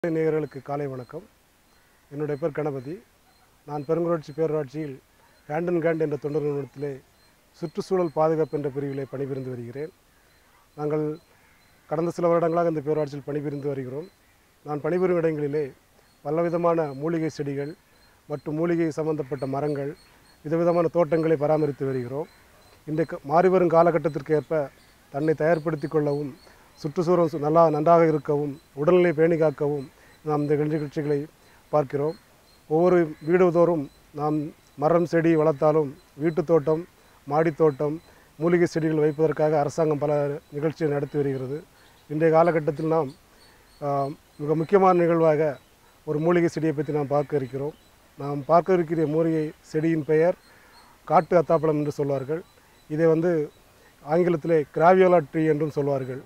நேயர்களுக்கு காலை வணக்கம் என்னுடைய பேர் கணபதி நான் பெருங்குராட்சி பேரூராட்சியில் ஹேண்ட் அண்ட் ஹேண்ட் என்ற தொண்டு நிறுவனத்திலே சுற்றுச்சூழல் பாதுகாப்பு என்ற பிரிவிலே பணிபுரிந்து வருகிறேன் நாங்கள் கடந்த சில வருடங்களாக இந்த பேரூராட்சியில் பணிபுரிந்து வருகிறோம் நான் பணிபுரியும் இடங்களிலே பலவிதமான மூலிகை செடிகள் மற்றும் மூலிகை சம்பந்தப்பட்ட மரங்கள் விதவிதமான தோட்டங்களை பராமரித்து வருகிறோம் இன்றைக்கு மாறிவரும் காலகட்டத்திற்கு ஏற்ப தன்னை தயார்படுத்திக் கொள்ளவும் சுற்றுச்சூழல் சு- நல்லா நன்றாக இருக்கவும் உடல்நிலை பேணி காக்கவும் நாம் இந்த நிகழ்ச்சிகளை பார்க்கிறோம் ஒவ்வொரு வீடு தோறும் நாம் மரம் செடி வளர்த்தாலும் வீட்டுத் தோட்டம் மாடித் தோட்டம் மூலிகை செடிகள் வைப்பதற்காக அரசாங்கம் பல நிகழ்ச்சிகள் நடத்தி வருகிறது இன்றைய காலகட்டத்தில் நாம் ஆம், மிக முக்கியமான நிகழ்வாக ஒரு மூலிகை செடியை பற்றி நாம் பார்க்க இருக்கிறோம் நாம் பார்க்க இருக்கிற மூலிகை செடியின் பெயர் காட்டு அத்தாப்பழம் என்று சொல்வார்கள் இதை வந்து ஆங்கிலத்திலே கிராவியோலா ட்ரீ என்றும் சொல்வார்கள்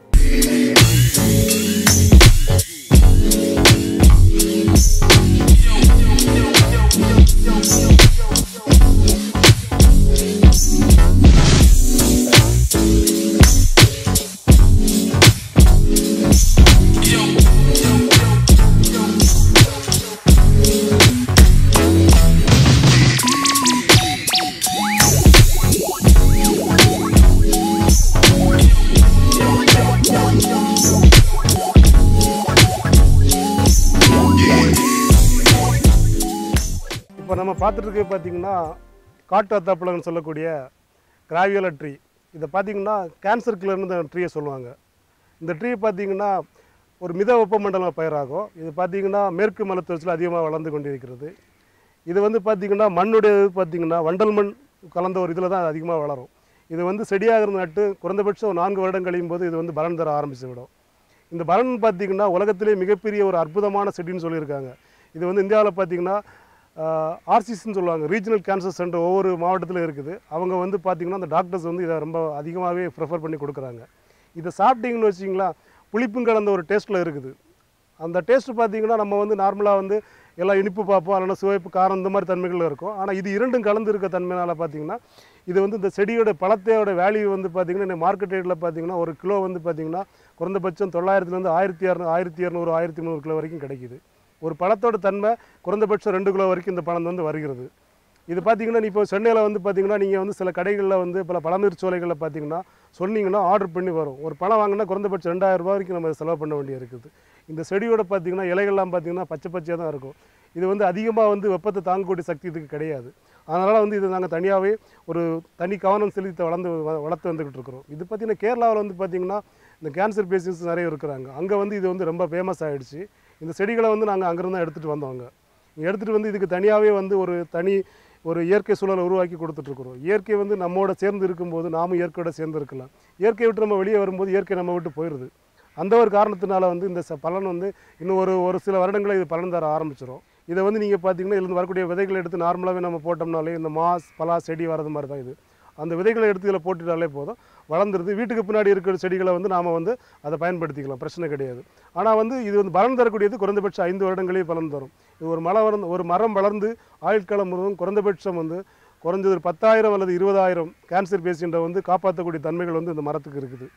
இப்போ நம்ம பார்த்துட்டு இருக்க பார்த்தீங்கன்னா காட்டு அத்தாப்பழம்னு சொல்லக்கூடிய கிராவியோலா ட்ரீ இதை பார்த்தீங்கன்னா கேன்சர் கிளர்னு இந்த ட்ரீயை சொல்லுவாங்க இந்த ட்ரீ பார்த்தீங்கன்னா ஒரு மித வெப்பமண்டல பயிராகும் இது பார்த்தீங்கன்னா மேற்கு மலைத்தொழில் அதிகமாக வளர்ந்து கொண்டிருக்கிறது இது வந்து பார்த்தீங்கன்னா மண்ணுடைய இது பார்த்தீங்கன்னா வண்டல் மண் கலந்த ஒரு இதில் தான் அதிகமாக வளரும் இது வந்து செடியாக இருந்து நட்டு குறைந்தபட்சம் ஒரு நான்கு வருடம் கழியும் போது இது வந்து பலன் தர ஆரம்பித்து விடும் இந்த பலன் பார்த்தீங்கன்னா உலகத்திலே மிகப்பெரிய ஒரு அற்புதமான செடின்னு சொல்லியிருக்காங்க இது வந்து இந்தியாவில் பார்த்தீங்கன்னா ஆர்சிஸ்ன்னு சொல்லுவாங்க ரீஜனல் கேன்சர் சென்டர் ஒவ்வொரு மாவட்டத்திலும் இருக்குது அவங்க வந்து பார்த்தீங்கன்னா அந்த டாக்டர்ஸ் வந்து இதை ரொம்ப அதிகமாகவே ப்ரிஃபர் பண்ணி கொடுக்குறாங்க இதை சாப்பிட்டீங்கன்னு வச்சிங்களா புளிப்பும் கலந்த ஒரு டேஸ்ட்டில் இருக்குது அந்த டேஸ்ட் பார்த்தீங்கன்னா நம்ம வந்து நார்மலாக வந்து எல்லாம் இனிப்பு பார்ப்போம் இல்லைன்னா சுவைப்பு காரம் இந்த மாதிரி தன்மைகள் இருக்கும் ஆனால் இது இரண்டும் கலந்து இருக்க தன்மைனால பார்த்தீங்கன்னா இது வந்து இந்த செடியோட பழத்தையோட வேல்யூ வந்து பார்த்தீங்கன்னா மார்க்கெட் ரேட்டில் பார்த்தீங்கன்னா ஒரு கிலோ வந்து பார்த்தீங்கன்னா குறைந்தபட்சம் தொள்ளாயிரத்துலேருந்து ஆயிரத்தி இரநூறு ஆயிரத்தி இரநூறு ஆயிரத்தி முந்நூறு கிலோ வரைக்கும் கிடைக்குது ஒரு பழத்தோட தன்மை குறைந்தபட்சம் ரெண்டு கிலோ வரைக்கும் இந்த பழம் வந்து வருகிறது இது பார்த்தீங்கன்னா இப்போ சென்னையில் வந்து பார்த்தீங்கன்னா நீங்கள் வந்து சில கடைகளில் வந்து பல பழமுதிர் சோலைகளில் பார்த்தீங்கன்னா சொன்னீங்கன்னா ஆர்டர் பண்ணி வரும் ஒரு பழம் வாங்கினா குறைந்தபட்சம் ரெண்டாயிரம் ரூபாய் வரைக்கும் நம்ம செலவு பண்ண வேண்டிய இருக்குது இந்த செடியோட பார்த்தீங்கன்னா இலைகள்லாம் பார்த்தீங்கன்னா பச்சை பச்சையாக தான் இருக்கும் இது வந்து அதிகமாக வந்து வெப்பத்தை தாங்கக்கூடிய சக்தி இதுக்கு கிடையாது அதனால் வந்து இது நாங்கள் தனியாகவே ஒரு தனி கவனம் செலுத்தி வளர்ந்து வ- வளர்த்து வந்துக்கிட்டு இருக்கிறோம் இது பார்த்தீங்கன்னா கேரளாவில் வந்து பார்த்தீங்கன்னா இந்த கேன்சர் பேஷண்ட்ஸ் நிறைய இருக்கிறாங்க அங்கே வந்து இது வந்து ரொம்ப ஃபேமஸ் ஆகிடுச்சு இந்த செடிகளை வந்து நாங்கள் அங்கேருந்து தான் எடுத்துகிட்டு வந்தோங்க எடுத்துகிட்டு வந்து இதுக்கு தனியாகவே வந்து ஒரு தனி ஒரு இயற்கை சூழலை உருவாக்கி கொடுத்துட்ருக்குறோம் இயற்கை வந்து நம்மோட சேர்ந்து இருக்கும்போது நாமும் இயற்கையோட சேர்ந்து இருக்கலாம் இயற்கையை விட்டு நம்ம வெளியே வரும்போது இயற்கை நம்ம விட்டு போயிடுது அந்த ஒரு காரணத்தினால வந்து இந்த ச- பலன் வந்து இன்னும் ஒரு ஒரு சில வருடங்களில் இது பலன் தர ஆரம்பிச்சிடும் இதை வந்து நீங்கள் பார்த்தீங்கன்னா இதுலேருந்து வரக்கூடிய விதைகளை எடுத்து நார்மலாகவே நம்ம போட்டோம்னாலே இந்த மாஸ் பலா செடி வரது மாதிரி தான் இது அந்த விதைகளை எடுத்து இதில் போட்டுட்டாலே போதும் வளர்ந்துருது வீட்டுக்கு பின்னாடி இருக்கிற செடிகளை வந்து நாம் வந்து அதை பயன்படுத்திக்கலாம் பிரச்சனை கிடையாது ஆனால் வந்து இது வந்து பலன் தரக்கூடியது குறைந்தபட்சம் ஐந்து வருடங்களே பலன் தரும் இது ஒரு மரம் வளர்ந்து ஒரு மரம் வளர்ந்து ஆயுட்காலம் முழுவதும் குறைந்தபட்சம் வந்து குறைஞ்சது ஒரு பத்தாயிரம் அல்லது இருபதாயிரம் கேன்சர் பேஷண்ட்டை வந்து காப்பாற்றக்கூடிய தன்மைகள் வந்து இந்த மரத்துக்கு இருக்குது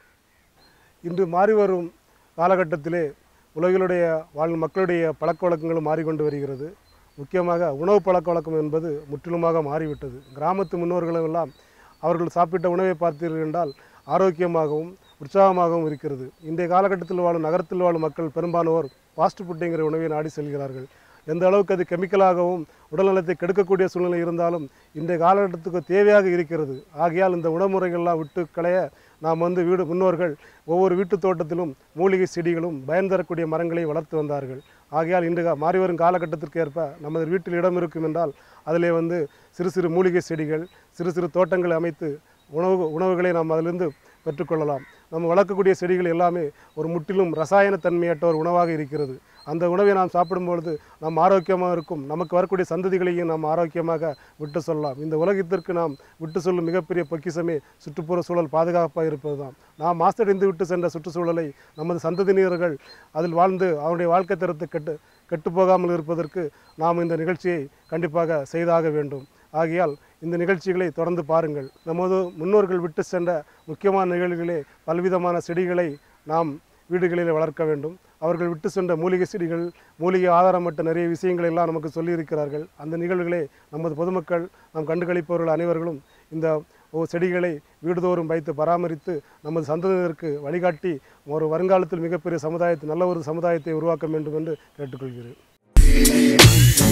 இன்று மாறி வரும் காலகட்டத்திலே உலகிலுடைய வாழ் மக்களுடைய பழக்க வழக்கங்களும் மாறிக்கொண்டு வருகிறது முக்கியமாக உணவு பழக்க வழக்கம் என்பது முற்றிலுமாக மாறிவிட்டது கிராமத்து முன்னோர்களும் எல்லாம் அவர்கள் சாப்பிட்ட உணவை பார்த்தீர்கள் என்றால் ஆரோக்கியமாகவும் உற்சாகமாகவும் இருக்கிறது இன்றைய காலகட்டத்தில் வாழும் நகரத்தில் வாழும் மக்கள் பெரும்பாலானோர் ஃபாஸ்ட் ஃபுட்டுங்கிற உணவை நாடி செல்கிறார்கள் எந்த அளவுக்கு அது கெமிக்கலாகவும் உடல்நலத்தை கெடுக்கக்கூடிய சூழ்நிலை இருந்தாலும் இன்றைய காலகட்டத்துக்கு தேவையாக இருக்கிறது ஆகையால் இந்த உணவுமுறைகள்லாம் விட்டு களைய நாம் வந்து வீடு முன்னோர்கள் ஒவ்வொரு வீட்டுத் தோட்டத்திலும் மூலிகை செடிகளும் பயன் தரக்கூடிய மரங்களை வளர்த்து வந்தார்கள் ஆகையால் இன்று கா- மாறி வரும் காலகட்டத்திற்கு ஏற்ப நமது வீட்டில் இடம் இருக்கும் என்றால் அதிலே வந்து சிறு சிறு மூலிகை செடிகள் சிறு சிறு தோட்டங்களை அமைத்து உணவு உணவுகளை நாம் அதிலிருந்து பெற்றுக்கொள்ளலாம் நம்ம வளர்க்கக்கூடிய செடிகள் எல்லாமே ஒரு முற்றிலும் ரசாயன தன்மையற்ற ஒரு உணவாக இருக்கிறது அந்த உணவை நாம் சாப்பிடும்பொழுது நாம் ஆரோக்கியமாக இருக்கும் நமக்கு வரக்கூடிய சந்ததிகளையும் நாம் ஆரோக்கியமாக விட்டு சொல்லலாம் இந்த உலகத்திற்கு நாம் விட்டு சொல்லும் மிகப்பெரிய பொக்கிஷமே சுற்றுப்புற சூழல் பாதுகாப்பாக இருப்பது தான் நாம் மாசடைந்து விட்டு சென்ற சுற்றுச்சூழலை நமது சந்ததியினர்கள் அதில் வாழ்ந்து அவருடைய வாழ்க்கை தரத்தை கெட்டு கெட்டு போகாமல் இருப்பதற்கு நாம் இந்த நிகழ்ச்சியை கண்டிப்பாக செய்தாக வேண்டும் ஆகையால் இந்த நிகழ்ச்சிகளை தொடர்ந்து பாருங்கள் நமது முன்னோர்கள் விட்டு சென்ற முக்கியமான நிகழ்வுகளே பல்விதமான செடிகளை நாம் வீடுகளில் வளர்க்க வேண்டும் அவர்கள் விட்டு சென்ற மூலிகை செடிகள் மூலிகை ஆதாரமற்ற நிறைய விஷயங்களை எல்லாம் நமக்கு சொல்லியிருக்கிறார்கள் அந்த நிகழ்வுகளை நமது பொதுமக்கள் நாம் கண்டுகளிப்பவர்கள் அனைவர்களும் இந்த ஒ- செடிகளை வீடுதோறும் வைத்து பராமரித்து நமது சந்ததியினருக்கு வழிகாட்டி ஒரு வருங்காலத்தில் மிகப்பெரிய சமுதாயத்தை நல்ல ஒரு சமுதாயத்தை உருவாக்க வேண்டும் என்று கேட்டுக்கொள்கிறேன்